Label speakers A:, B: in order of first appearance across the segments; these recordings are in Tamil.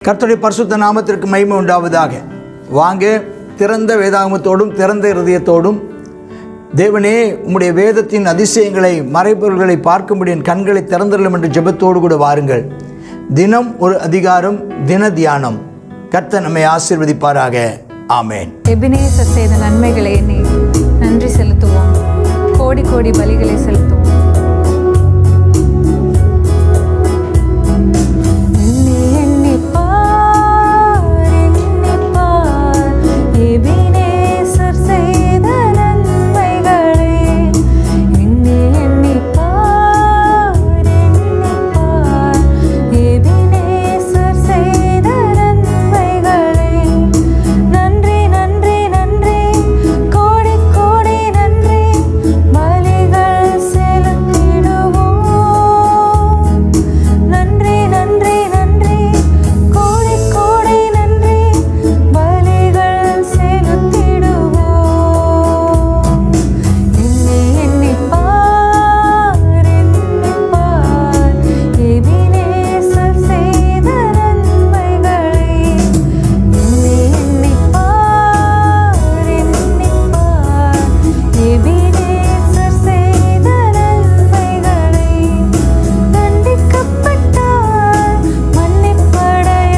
A: கர்த்தருடைய பரிசுத்த நாமத்திற்கு மகிமை உண்டாவதாக வாங்க திறந்த வேதாகமத்தோடும் திறந்த இருதயத்தோடும் தேவனே உம்முடைய வேதத்தின் அதிசயங்களை மறைபொருள்களை பார்க்கும்படி என் கண்களை திறந்துள்ளம் என்று ஜெபத்தோடு கூட வாருங்கள் தினம் ஒரு அதிகாரம் தின தியானம் கர்த்தர் நம்மை ஆசீர்வதிப்பாராக ஆமேன்
B: எபினேசர் செய்த நன்மைகளை எண்ணி நன்றி செலுத்துவோம் கோடி கோடி பலிகளை செலுத்துவோம் எண்ணி எண்ணிப் பார், எண்ணிப் பார், எபினேசர் செய்த நன்மைகளை. எண்ணி எண்ணிப் பார், எண்ணிப் பார், எபினேசர் செய்த நன்மைகளை. நன்றி நன்றி நன்றி கோடி கோடி நன்றி பலிகள் செலுத்திடுவோம் நன்றி நன்றி நன்றி கோடி கோடி நன்றி பலிகள் செலுத்திடுவோம் எண்ணி எண்ணி பார் எண்ணி பார் எபினேசர் செய்த நன்மைகளை எண்ணி எண்ணி பார் எண்ணி பார் எபினேசர் செய்த நன்மைகளை தண்டிக்கப்பட்டார் மன்னிப்படைய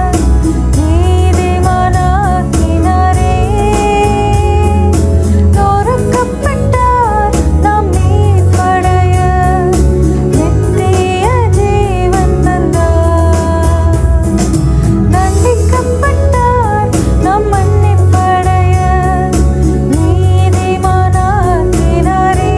B: நீதிமானாக்கினாரே நொறுக்கப்பட்டார் நாம் மீட்படைய நித்திய ஜீவன் தந்தார் தண்டிக்கப்பட்டார் நாம் மன்னிப்படைய நீதிமானாக்கினாரே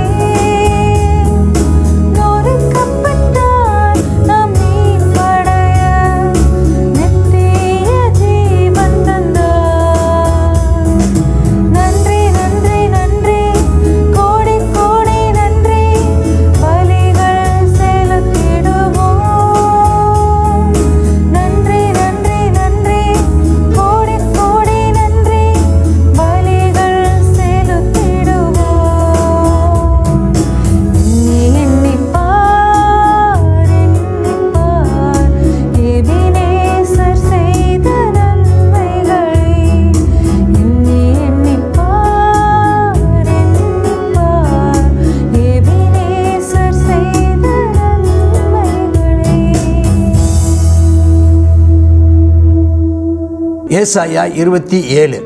B: நொறுக்கப்பட்டார் நாம் மீட்படைய நித்திய ஜீவன் தந்தார் நன்றி நன்றி நன்றி கோடி கோடி நன்றி பலிகள் செலுத்திடுவோம் நன்றி நன்றி நன்றி கோடி கோடி நன்றி பலிகள் செலுத்திடுவோம் எண்ணி எண்ணி பார் எண்ணி பார் எபினேசர் செய்த நன்மைகளை எண்ணி எண்ணி பார் எண்ணி பார் எபினேசர் செய்த நன்மைகளை
A: ஏசாயா இருபத்தி ஏழு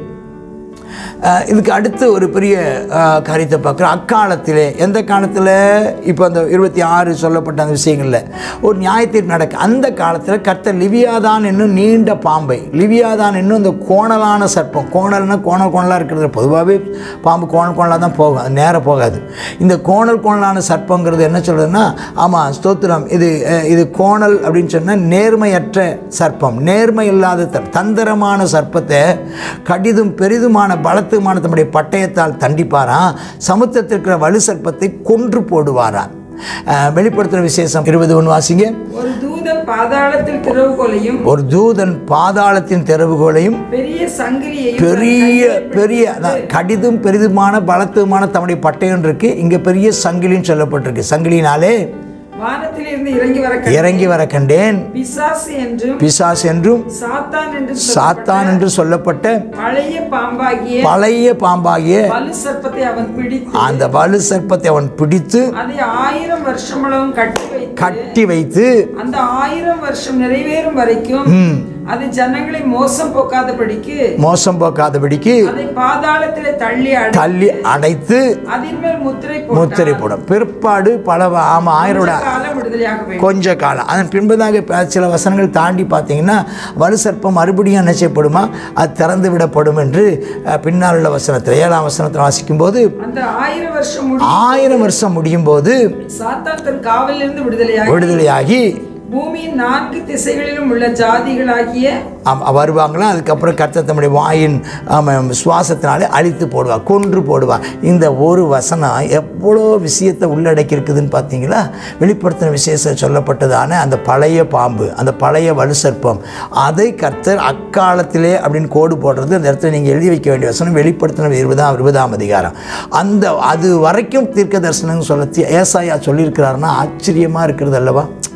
A: அஹ் இதுக்கு அடுத்து ஒரு பெரிய அஹ், காரியத்தை பார்க்குறோம் அக்காலத்திலே எந்த காலத்தில் இப்போ அந்த இருபத்தி ஆறு சொல்லப்பட்ட அந்த விஷயங்களில் ஒரு நியாயத்தீர்ப்பு நடக்க அந்த காலத்தில் கர்த்தர் லிவியாதான் என்னும் நீண்ட பாம்பை லிவியாதான் என்னும் இந்த கோணலான சர்ப்பம் கோணல்னா கோணல் கோணலாக இருக்கிறது பொதுவாகவே பாம்பு கோணல் கோணலாக தான் போகும் அது நேராக போகாது இந்த கோணல் கோணலான சர்ப்பங்கிறது என்ன சொல்கிறதுன்னா ஆமாம் ஸ்தோத்திரம் இது அஹ், இது கோணல் அப்படின்னு சொன்னால் நேர்மையற்ற சர்ப்பம் நேர்மை இல்லாத தர்- தந்திரமான சர்ப்பத்தை கடிதும் பெரிதுமான பலத்துமான தம்முடைய பட்டயத்தால் தண்டிப்பாராம் சமுத்திரத்தில் இருக்கிற வலு சர்ப்பத்தை கொன்று போடுவாராம் அஹ், வெளிப்படுத்துகிற விசேஷம் இருபது ஒன்று வாசிங்க
C: ஒரு தூதன் பாதாளத்தில் திறவுகோலையும்
A: ஒரு தூதன் பாதாளத்தின் திறவுகோலையும்
C: பெரிய சங்கிலியையும்
A: பெரிய பெரிய அதான் கடிதும் பெரிதுமான பலத்துமான தம்முடைய பட்டயம் இருக்கு இங்கே பெரிய சங்கிலின்னு சொல்லப்பட்டிருக்கு சங்கிலினாலே
C: வானத்தில் இருந்து இறங்கி வர கண்ட
A: இறங்கி வர கண்டேன்
C: பிசாசு என்றும்
A: பிசாஸ் என்றும்
C: சாத்தான் என்றும்
A: சாத்தான் என்று சொல்லப்பட்ட
C: பழைய பாம்பாகிய
A: பழைய பாம்பாகிய
C: வலு சர்ப்பத்தை அவன் பிடித்து
A: அந்த வலு சர்ப்பத்தை அவன் பிடித்து
C: அதை ஆயிரம் வருஷமளவும் கட்டி வைத்து
A: கட்டி வைத்து
C: அந்த ஆயிரம் வருஷம் நிறைவேறும் வரைக்கும்
A: ம்,
C: அது ஜனங்களை மோசம் போக்காதபடிக்கு
A: மோசம் போக்காதபடிக்கு
C: அதை பாதாளத்திலே தள்ளி அடை
A: தள்ளி அடைத்து
C: அதன் மேல் முத்திரை
A: முத்திரை போடும் பிற்பாடு பல வ- ஆமா ஆயிரோட
C: காலம் விடுதலையாக வேண்டும்
A: கொஞ்ச காலம் அதன் பின்பதாக ப- சில வசனங்கள் தாண்டி பார்த்தீங்கன்னா வலு சர்ப்பம் மறுபடியும் என்ன செய்யப்படுமா அது திறந்து விடப்படும் என்று அஹ், பின்னால் உள்ள வசனத்தில் ஏழாம் வசனத்தில் வாசிக்கும்போது
C: அந்த ஆயிரம் வருஷம் முடி
A: ஆயிரம் வருஷம் முடியும் போது
C: சாத்தான் தன் காவலிலிருந்து விடுதலையாகி
A: விடுதலையாகி
C: பூமியின் நான்கு திசைகளிலும் உள்ள ஜாதிகளாகிய
A: ஆம், வருவாங்களாம் அதுக்கப்புறம் கர்த்தர் தம்முடைய வாயின் ஆமாம், சுவாசத்தினாலே அழித்து போடுவார் கொன்று போடுவார் இந்த ஒரு வசனம் எவ்வளோ விஷயத்தை உள்ளடக்கி இருக்குதுன்னு பார்த்தீங்களா வெளிப்படுத்தின விசேஷம் சொல்லப்பட்டதான அந்த பழைய பாம்பு அந்த பழைய வலு சர்ப்பம் அதை கர்த்தர் அக்காலத்திலே அப்படின்னு கோடு போடுறது அந்த இடத்துல நீங்கள் எழுதி வைக்க வேண்டிய வசனம் வெளிப்படுத்தின இருபதாம் இருபதாம் அதிகாரம் அந்த அது வரைக்கும் தீர்க்க தரிசனம்னு சொல்ல ஏசாயா சொல்லியிருக்கிறாருன்னா ஆச்சரியமாக இருக்கிறது அல்லவா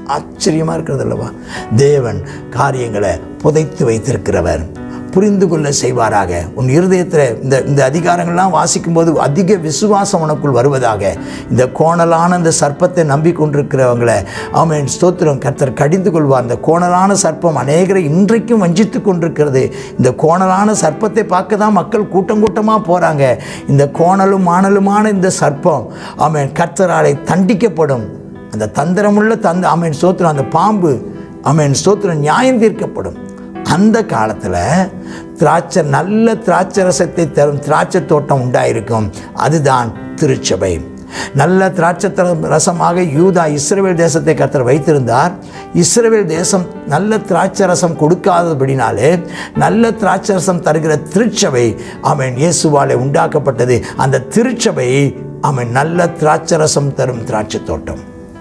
A: ஆச்சரியமாக இருக்கிறது அல்லவா தேவன் காரியங்களை புதைத்து வைத்திருக்கிறவர் புரிந்து கொள்ள செய்வாராக உன் இருதயத்தில் இந்த இந்த அதிகாரங்கள்லாம் வாசிக்கும்போது அதிக விசுவாசம் உனக்குள் வருவதாக இந்த கோணலான இந்த சர்ப்பத்தை நம்பிக்கொண்டிருக்கிறவங்களை ஆமென் ஸ்தோத்திரம் கர்த்தர் கடிந்து கொள்வார் இந்த கோணலான சர்ப்பம் அநேகரை இன்றைக்கும் வஞ்சித்து கொண்டிருக்கிறது இந்த கோணலான சர்ப்பத்தை பார்க்க தான் மக்கள் கூட்டம் கூட்டமாக போகிறாங்க இந்த கோணலும் மாணலுமான இந்த சர்ப்பம் ஆமென் கர்த்தராலே தண்டிக்கப்படும் அந்த தந்திரமுள்ள தந்த ஆமென் ஸ்தோத்திரம் அந்த பாம்பு ஆமென் ஸ்தோத்திரம் நியாயம் தீர்க்கப்படும் அந்த காலத்தில் திராட்சை நல்ல திராட்சை ரசத்தை தரும் திராட்சை தோட்டம் உண்டாயிருக்கும் அதுதான் திருச்சபை நல்ல திராட்சை தர- ரசமாக யூதா இஸ்ரவேல் தேசத்தை கர்த்தர் வைத்திருந்தார் இஸ்ரவேல் தேசம் நல்ல திராட்சை ரசம் கொடுக்காதபடினாலே நல்ல திராட்சை ரசம் தருகிற திருச்சபை அவன் இயேசுவாலே உண்டாக்கப்பட்டது அந்த திருச்சபை அவன் நல்ல திராட்சை ரசம் தரும் திராட்சை தோட்டம்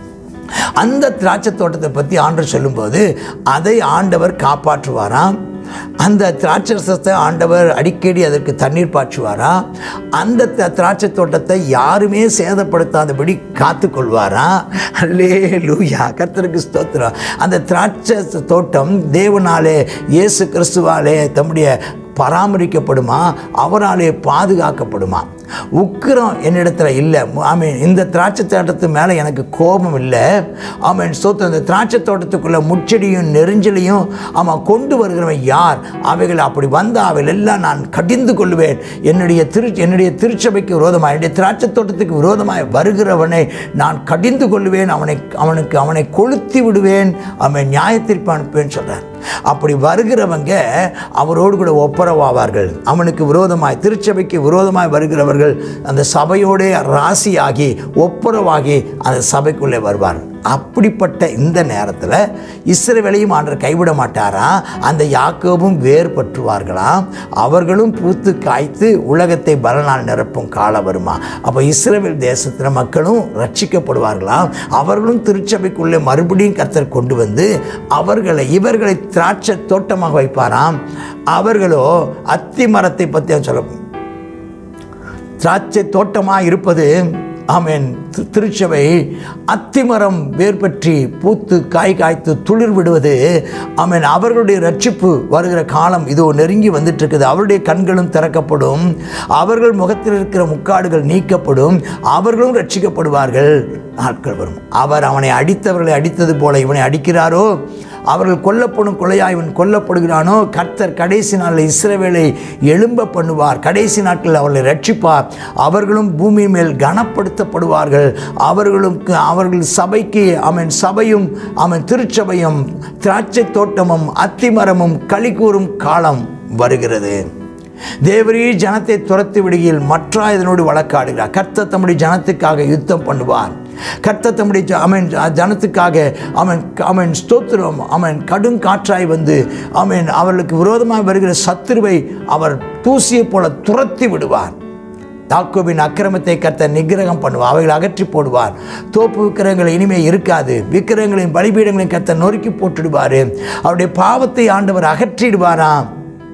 A: அந்த திராட்சை தோட்டத்தை பற்றி ஆண்டவர் சொல்லும்போது அதை ஆண்டவர் காப்பாற்றுவாராம் அந்த திராட்சை ரசத்தை ஆண்டவர் அடிக்கடி அதற்கு தண்ணீர் பாய்ச்சுவாரா அந்த த- திராட்சை தோட்டத்தை யாருமே சேதப்படுத்தாதபடி காத்து கொள்வாரா அல்லே லூயா கர்த்தருக்கு ஸ்தோத்திரம் அந்த திராட்சை தோட்டம் தேவனாலே இயேசு கிறிஸ்துவாலே தம்முடைய பராமரிக்கப்படுமா அவராலே பாதுகாக்கப்படுமா உக்கிரம் என்னிடத்தில் இல்லை ஆமீன் இந்த திராட்சை தோட்டத்து மேலே எனக்கு கோபம் இல்லை ஆமீன் சோத்து அந்த திராட்சை தோட்டத்துக்குள்ள முச்செடியும் நெருஞ்சலையும் ஆமாம் கொண்டு வருகிறவன் யார் அவைகள் அப்படி வந்த அவைகள் எல்லாம் நான் கடிந்து கொள்வேன் என்னுடைய திரு என்னுடைய திருச்சபைக்கு விரோதமாக என்னுடைய திராட்சை தோட்டத்துக்கு விரோதமாக வருகிறவனை நான் கடிந்து கொள்வேன் அவனை அவனுக்கு அவனை கொளுத்தி விடுவேன் அவன் நியாயத்திற்கு அனுப்புவேன் சொல்கிறார் அப்படி வருகிறவங்க அவரோடு கூட ஒப்புரவாவார்கள் அவனுக்கு விரோதமாய் திருச்சபைக்கு விரோதமாய் வருகிறவர்கள் அந்த சபையோடே ராசியாகி ஒப்புரவாகி அந்த சபைக்குள்ளே வருவார் அப்படிப்பட்ட இந்த நேரத்தில் இஸ்ரவேலையும் ஆண்டவர் கைவிட மாட்டாராம் அந்த யாக்கோபும் வேறுபற்றுவார்களாம் அவர்களும் பூத்து காய்த்து உலகத்தை பலனால் நிரப்பும் காலம் வருமா அப்போ இஸ்ரவேல் தேசத்தில் மக்களும் ரட்சிக்கப்படுவார்களாம் அவர்களும் திருச்சபைக்குள்ளே மறுபடியும் கர்த்தர் கொண்டு வந்து அவர்களை இவர்களை திராட்சை தோட்டமாக வைப்பாராம் அவர்களோ அத்தி மரத்தை பற்றி சொல்ல திராட்சை தோட்டமாக இருப்பது ஆமென் தி- திருச்சபை அத்திமரம் வேர் பற்றி பூத்து காய் காய்த்து துளிர் விடுவது ஆமென் அவர்களுடைய ரட்சிப்பு வருகிற காலம் இதோ நெருங்கி வந்துட்டு இருக்குது அவருடைய கண்களும் திறக்கப்படும் அவர்கள் முகத்தில் இருக்கிற முக்காடுகள் நீக்கப்படும் அவர்களும் ரட்சிக்கப்படுவார்கள் நாட்கள் வரும் அவர் அவனை அடித்தவர்களை அடித்தது போல இவனை அடிக்கிறாரோ அவர்கள் கொல்லப்படும் கொலையாய் இவன் கொல்லப்படுகிறானோ கர்த்தர் கடைசி நாளில் இஸ்ரவேலை எழும்ப பண்ணுவார் கடைசி நாட்களில் அவர்களை ரட்சிப்பார் அவர்களும் பூமி மேல் கனப்படுத்தப்படுவார்கள் அவர்களுக்கு அவர்கள் சபைக்கு அவன் சபையும் அவன் திருச்சபையும் திராட்சை தோட்டமும் அத்திமரமும் களி கூறும் காலம் வருகிறது தேவரீ ஜனத்தை துரத்தி விடுகையில் மற்ற இதனோடு வழக்காடுகிறார் கர்த்தர் தம்முடைய ஜனத்துக்காக யுத்தம் பண்ணுவார் கர்த்தர் தம்முடைய ஜ- அவன் ஜ- ஜனத்துக்காக அவன் அவன் ஸ்தோத்திரம் அவன் கடும் காற்றாய் வந்து அவன் அவர்களுக்கு விரோதமாக வருகிற சத்துருவை அவர் தூசியைப் போல துரத்தி விடுவார் தாக்கோபின் அக்கிரமத்தை கர்த்தர் நிகிரகம் பண்ணுவார் அவைகளை அகற்றி போடுவார் தோப்பு விக்கிரகங்கள் இனிமே இருக்காது விக்கிரகங்களின் பலிபீடங்களையும் கர்த்தர் நொறுக்கி போட்டுடுவார் அவருடைய பாவத்தை ஆண்டவர் அகற்றிடுவாராம்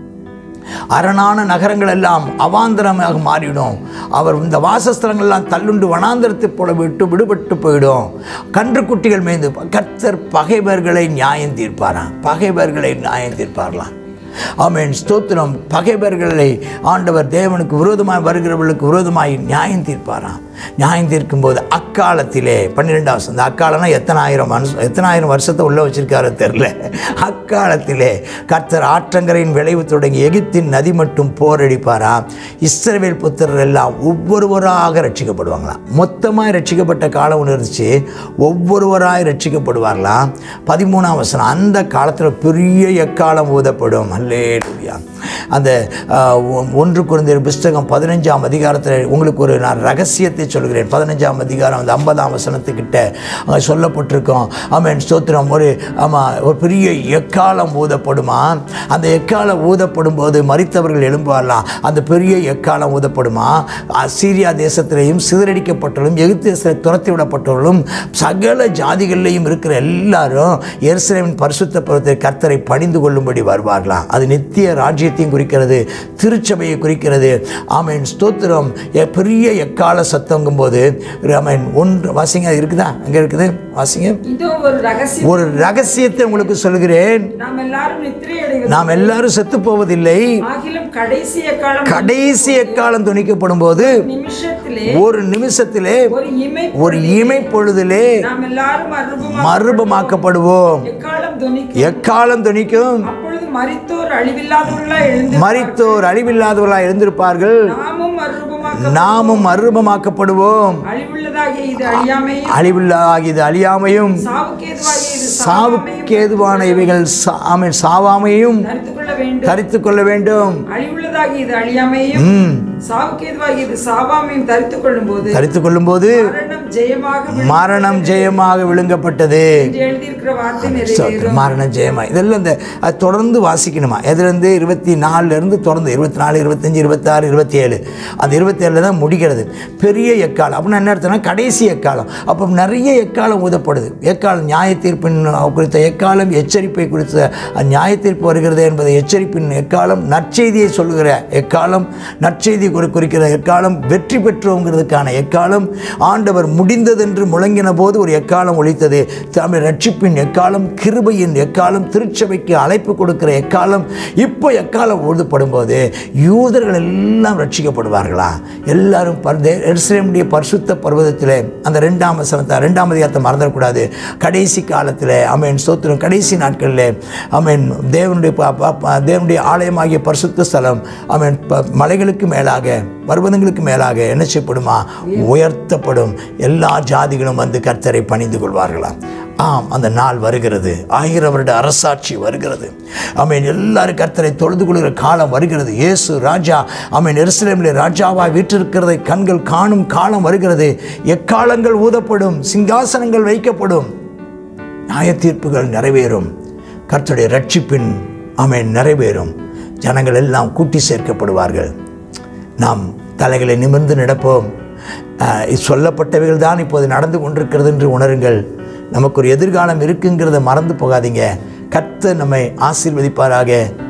A: அரணான நகரங்கள் எல்லாம் அவாந்தரமாக மாறிடும் அவர் இந்த வாசஸ்தலங்கள் எல்லாம் தள்ளுண்டு வனாந்தரத்தைப் போல விட்டு விடுபட்டு போயிடும் கன்றுக்குட்டிகள் மேய்ந்து கர்த்தர் பகைவர்களை நியாயம் தீர்ப்பாராம் பகைவர்களை நியாயம் தீர்ப்பாரலாம் ஆமென் ஸ்தோத்திரம் பகைவர்களை ஆண்டவர் தேவனுக்கு விரோதமாய் வருகிறவர்களுக்கு விரோதமாய் நியாயம் தீர்ப்பாராம் நியாயம் தீர்க்கும்போது அக்காலத்திலே பன்னிரெண்டாம் வருஷம் இந்த அக்காலம்னா எத்தனாயிரம் மனுஷ எத்தனாயிரம் வருஷத்தை உள்ளே வச்சிருக்காரோ தெரில அக்காலத்திலே கர்த்தர் ஆற்றங்கரையின் விளைவு தொடங்கி எகிப்தின் நதி மட்டும் போரடிப்பாராம் இஸ்ரவேல் புத்திரர் எல்லாம் ஒவ்வொருவராக ரட்சிக்கப்படுவாங்களாம் மொத்தமாக ரட்சிக்கப்பட்ட காலம் ஒன்று இருந்துச்சு ஒவ்வொருவராய் ரட்சிக்கப்படுவார்களாம் பதிமூணாம் வசனம் அந்த காலத்தில் பெரிய எக்காலம் ஊதப்படும் அல்லேலூயா அந்த ஆஹ், ஒ- ஒன்று குழந்தையர் புஸ்தகம் பதினஞ்சாம் அதிகாரத்தில் உங்களுக்கு ஒரு நான் ரகசியத்தை சொல்கிறேன் பதினஞ்சாம் அதிகாரம் அந்த ஐம்பதாம் வசனத்துக்கிட்ட அங்கே சொல்லப்பட்டிருக்கோம் ஆமென் ஸ்தோத்திரம் ஒரு ஆமாம் ஒரு பெரிய எக்காலம் ஊதப்படுமா அந்த எக்காலம் ஊதப்படும் போது மரித்தவர்கள் எழும்புவாரலாம் அந்த பெரிய எக்காலம் ஊதப்படுமா சீரியா தேசத்திலேயும் சிதறடிக்கப்பட்டவர்களும் எகிப்து தேசத்தில் துரத்தி விடப்பட்டவர்களும் சகல ஜாதிகளிலேயும் இருக்கிற எல்லாரும் எருசலேமின் பரிசுத்த பருவத்தை கர்த்தரை பணிந்து கொள்ளும்படி வருவார்களாம் அது நித்திய ராஜ்யத்தையும் குறிக்கிறது திருச்சபையை குறிக்கிறது ஆமென் ஸ்தோத்திரம் எ- பெரிய எக்கால சத்தம் தங்கும்போது ஆமென் ஒன்று வாசிங்க அது இருக்குதா அங்கே இருக்குது வாசிங்க
C: இதோ ஒரு ரகசியம்
A: ஒரு ரகசியத்தை உங்களுக்கு சொல்கிறேன்
C: நாம் எல்லாரும் நித்திரை அடைவது
A: நாம் எல்லாரும் செத்து போவதில்லை
C: ஆகிலும் கடைசி காலம்
A: கடைசி எக்காலம் துணிக்கப்படும் போது
C: நிமிஷத்திலே
A: ஒரு நிமிஷத்திலே
C: ஒரு இமை
A: ஒரு இமை பொழுதிலே
C: நாம் எல்லாரும் அருபமா
A: மறுபமாக்கப்படுவோம்
C: எக்காலம் துணிக்கும்
A: எக்காலம் துணிக்கும்
C: அப்பொழுது மரித்தோர் அழிவில்லாதவர்களா எழுந்து
A: மரித்தோர் அழிவில்லாதவர்களாக எழுந்திருப்பார்கள்
C: நாமும் அருபமாக
A: நாமும் மறுபமாக்கப்படுவோம்
C: அழிவுள்ளதாகிய இது அழியாமையும்
A: அழிவில்லாகியது அழியாமையும்
C: சாவுக்கேதுவாகிய இது
A: சாவுக்கேதுவான இவைகள் சா- ஆமென், சாவாமையும்
C: தரித்துக் கொள்ள வேண்டும்
A: தரித்து கொள்ள வேண்டும்
C: அழிவுள்ளதாகிய இது அழியாமையும்
A: ம்
C: சாவுக்கேதுவாகிய இது சாவாமையும் தரித்துக் கொள்ளும் போது
A: தரித்து கொள்ளும்போது
C: மரணம் ஜெயமாக விழும்
A: மரணம் ஜெயமாக விழுங்கப்பட்டது
C: என்று எழுதியிருக்கிற வார்த்தை
A: ஸ்தோத்திரம்.
C: நிறைவேறும்
A: மரணம் ஜெயமா இதெல்லாம் இந்த அது தொடர்ந்து வாசிக்கணுமா எதுலேருந்து இருபத்தி நாலுலேருந்து தொடர்ந்து இருபத்தி நாலு இருபத்தஞ்சி இருபத்தாறு இருபத்தி ஏழு அந்த இருபத்தேழில் தான் முடிகிறது பெரிய எக்காலம் அப்படின்னா என்ன அர்த்தம்னா கடைசி எக்காலம் அப்போ நிறைய எக்காலம் ஊதப்படுது எக்காலம் நியாய தீர்ப்பின் குறித்த எக்காலம் எச்சரிப்பை குறித்த நியாய தீர்ப்பு வருகிறது என்பதை எச்சரிப்பின் எக்காலம் நற்செய்தியை சொல்லுகிற எக்காலம் நற்செய்தி குறி குறிக்கிற எக்காலம் வெற்றி பெற்றோங்கிறதுக்கான எக்காலம் ஆண்டவர் முடிந்ததென்று முழங்கின போது ஒரு எக்காலம் ஒலித்தது தமிழ் ரட்சிப்பின் எக்காலம் கிருபையின் எக்காலம் திருச்சபைக்கு அழைப்பு கொடுக்கிற எக்காலம் இப்போ எக்காலம் ஊதுப்படும் போது யூதர்கள் எல்லாம் ரட்சிக்கப்படுவார்களா எல்லாரும் பர் எருசலேமுடைய பரிசுத்த பர்வதத்தில் அந்த ரெண்டாம் வசனத்தை ரெண்டாம் அதிகாரத்தை மறந்துடக்கூடாது கடைசி காலத்தில் அமேன் சோத்திரம் கடைசி நாட்களில் அமேன் தேவனுடைய ப- ப- ப- தேவனுடைய ஆலயமாகிய பரிசுத்த ஸ்தலம் அமேன் ப- மலைகளுக்கு மேலாக பர்வதங்களுக்கு மேலாக என்ன செய்யப்படுமா உயர்த்தப்படும் எல்லா ஜாதிகளும் வந்து கர்த்தரை பணிந்து கொள்வார்களாம் ஆம் அந்த நாள் வருகிறது ஆயிரம் வருட அரசாட்சி வருகிறது அமீன் எல்லாரும் கர்த்தரை தொழுது கொள்கிற காலம் வருகிறது இயேசு ராஜா அமீன் எருசலேமில் ராஜாவாய் வீற்றிருக்கிறதை கண்கள் காணும் காலம் வருகிறது எக்காலங்கள் ஊதப்படும் சிங்காசனங்கள் வைக்கப்படும் நியாய தீர்ப்புகள் நிறைவேறும் கர்த்தருடைய ரட்சிப்பின் அமேன் நிறைவேறும் ஜனங்கள் எல்லாம் கூட்டி சேர்க்கப்படுவார்கள் நாம் தலைகளை நிமிர்ந்து நடப்போம் ஆஹ், இது சொல்லப்பட்டவைகள் தான் இப்போது நடந்து கொண்டிருக்கிறது என்று உணருங்கள் நமக்கு ஒரு எதிர்காலம் இருக்குங்கிறத மறந்து போகாதீங்க கர்த்தர் நம்மை ஆசீர்வதிப்பாராக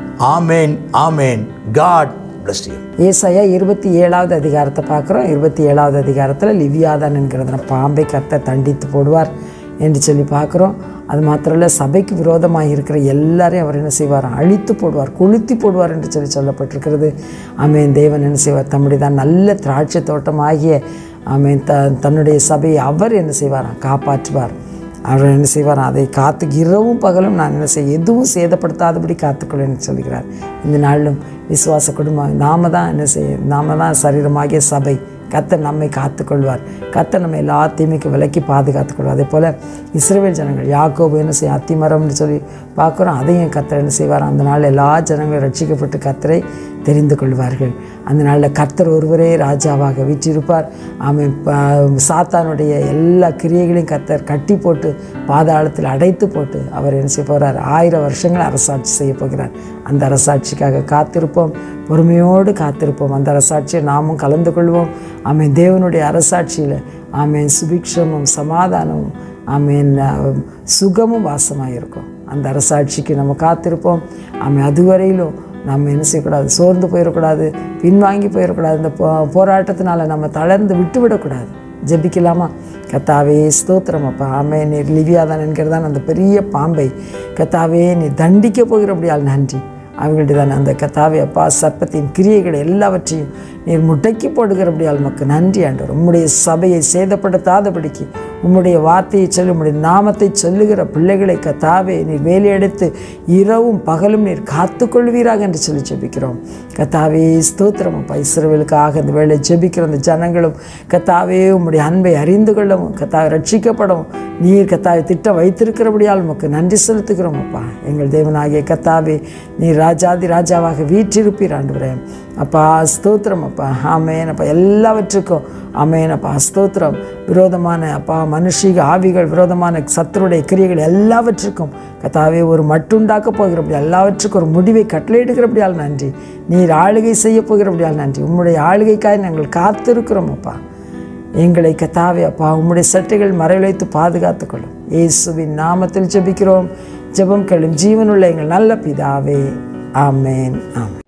A: ஆமேன் ஆமேன் காட் bless you
D: ஏசாயா இருபத்தி ஏழாவது அதிகாரத்தை பார்க்குறோம் இருபத்தி ஏழாவது அதிகாரத்தில் லிவியாதான் என்கிறதுன பாம்பை கத்த தண்டித்து போடுவார் என்று சொல்லி பார்க்குறோம் அது மாத்திரம் இல்லை சபைக்கு விரோதமாக இருக்கிற எல்லாரையும் அவர் என்ன செய்வார் அழித்து போடுவார் கொளுத்தி போடுவார் என்று சொல்லி சொல்லப்பட்டிருக்கிறது ஆமேன் தேவன் என்ன செய்வார் தம்முடைய தான் நல்ல திராட்சை தோட்டமாகிய ஆமேன் த தன்னுடைய சபையை அவர் என்ன செய்வார் காப்பாற்றுவார் அவர் என்ன செய்வார் அதை காத்து இரவும் பகலும் நான் என்ன செய்ய எதுவும் சேதப்படுத்தாதபடி காத்துக்கொள்ளேன்னு சொல்கிறார் இந்த நாளிலும் விசுவாச குடும்பம் நாம தான் என்ன செய்ய நாம தான் சரீரமாகிய சபை கத்தர் நம்மை காத்துக்கொள்வார் கத்தர் நம்ம எல்லா தீமைக்கு விலக்கி பாதுகாத்துக்கொள்வார் அதே போல் இஸ்ரவேல் ஜனங்கள் யாக்கோபு என்ன செய்ய அத்திமரம்னு சொல்லி பார்க்குறோம் அதையும் கத்தர் என்ன செய்வார் அந்த நாள் எல்லா ஜனங்களும் ரட்சிக்கப்பட்டு கத்தரை தெரிந்து கொள்வார்கள் அந்த நாளில் கர்த்தர் ஒருவரே ராஜாவாக வீற்றிருப்பார் ஆமென் ப- சாத்தானுடைய எல்லா கிரியைகளையும் கர்த்தர் கட்டி போட்டு பாதாளத்தில் அடைத்து போட்டு அவர் என்ன செய்ய போகிறார் ஆயிரம் வருஷங்கள் அரசாட்சி செய்ய போகிறார் அந்த அரசாட்சிக்காக காத்திருப்போம் பொறுமையோடு காத்திருப்போம் அந்த அரசாட்சியை நாமும் கலந்து கொள்வோம் ஆமென் தேவனுடைய அரசாட்சியில் ஆமென் சுபிக்ஷமும் சமாதானமும் ஆமென் அஹ், சுகமும் வாசமாக இருக்கும் அந்த அரசாட்சிக்கு நம்ம காத்திருப்போம் ஆமென் அதுவரையிலும் நம்ம என்ன செய்யக்கூடாது சோர்ந்து போயிடக்கூடாது பின்வாங்கி போயிடக்கூடாது இந்த போ போராட்டத்தினால நம்ம தளர்ந்து விட்டுவிடக்கூடாது ஜெபிக்கலாமா கத்தாவே ஸ்தோத்திரம் அப்பா ஆமே நீர் லிவியாதான் என்கிறதான் அந்த பெரிய பாம்பை கத்தாவே நீ தண்டிக்க போகிறபடியால் நன்றி அவர்களுடைய தான் அந்த கத்தாவே அப்பா சர்ப்பத்தின் கிரியைகளை எல்லாவற்றையும் நீர் முட்டைக்கு போடுகிறபடியால் மக்கு நன்றி ஆண்டவர் உம்முடைய சபையை சேதப்படுத்தாதபடிக்கு உம்முடைய வார்த்தையை சொல்லி உம்முடைய நாமத்தை சொல்லுகிற பிள்ளைகளை கத்தாவே நீர் வேலையெடுத்து இரவும் பகலும் நீர் காத்துக்கொள்வீராக என்று சொல்லி ஜெபிக்கிறோம் கத்தாவே ஸ்தோத்திரம் அப்பா இஸ்ரவேலுக்காக இந்த வேலை ஜெபிக்கிற அந்த ஜனங்களும் கத்தாவே உம்முடைய அன்பை அறிந்து கொள்ளவும் கத்தாவை ரட்சிக்கப்படவும் நீர் கத்தாவை திட்டம் வைத்திருக்கிறபடியால் உமக்கு நன்றி செலுத்துகிறோம் அப்பா எங்கள் தேவனாகிய கத்தாவே நீர் ராஜாதி ராஜாவாக வீற்றிருப்பீர் ஆண்டவரே அப்பா ஸ்தோத்திரம் அப்பா ஆமேன் அப்பா எல்லாவற்றுக்கும் ஆமேன் அப்பா ஸ்தோத்திரம் விரோதமான அப்பா மனுஷிக ஆவிகள் விரோதமான சத்துருடைய கிரியைகள் எல்லாவற்றுக்கும் கத்தாவே ஒரு மட்டுண்டாக்க போகிறபடி எல்லாவற்றுக்கும் ஒரு முடிவை கட்டளையிடுகிறபடியால் நன்றி நீர் ஆளுகை செய்ய போகிறபடியால் நன்றி உம்முடைய ஆளுகைக்காய் நாங்கள் காத்திருக்கிறோம் அப்பா எங்களை கத்தாவே அப்பா உம்முடைய சட்டைகள் மறைவிழைத்து பாதுகாத்துக்கொள்ளும் இயேசுவின் நாமத்தில் ஜெபிக்கிறோம் ஜெபம் கேளும் ஜீவனுள்ள எங்கள் நல்ல பிதாவே ஆமேன் ஆமேன்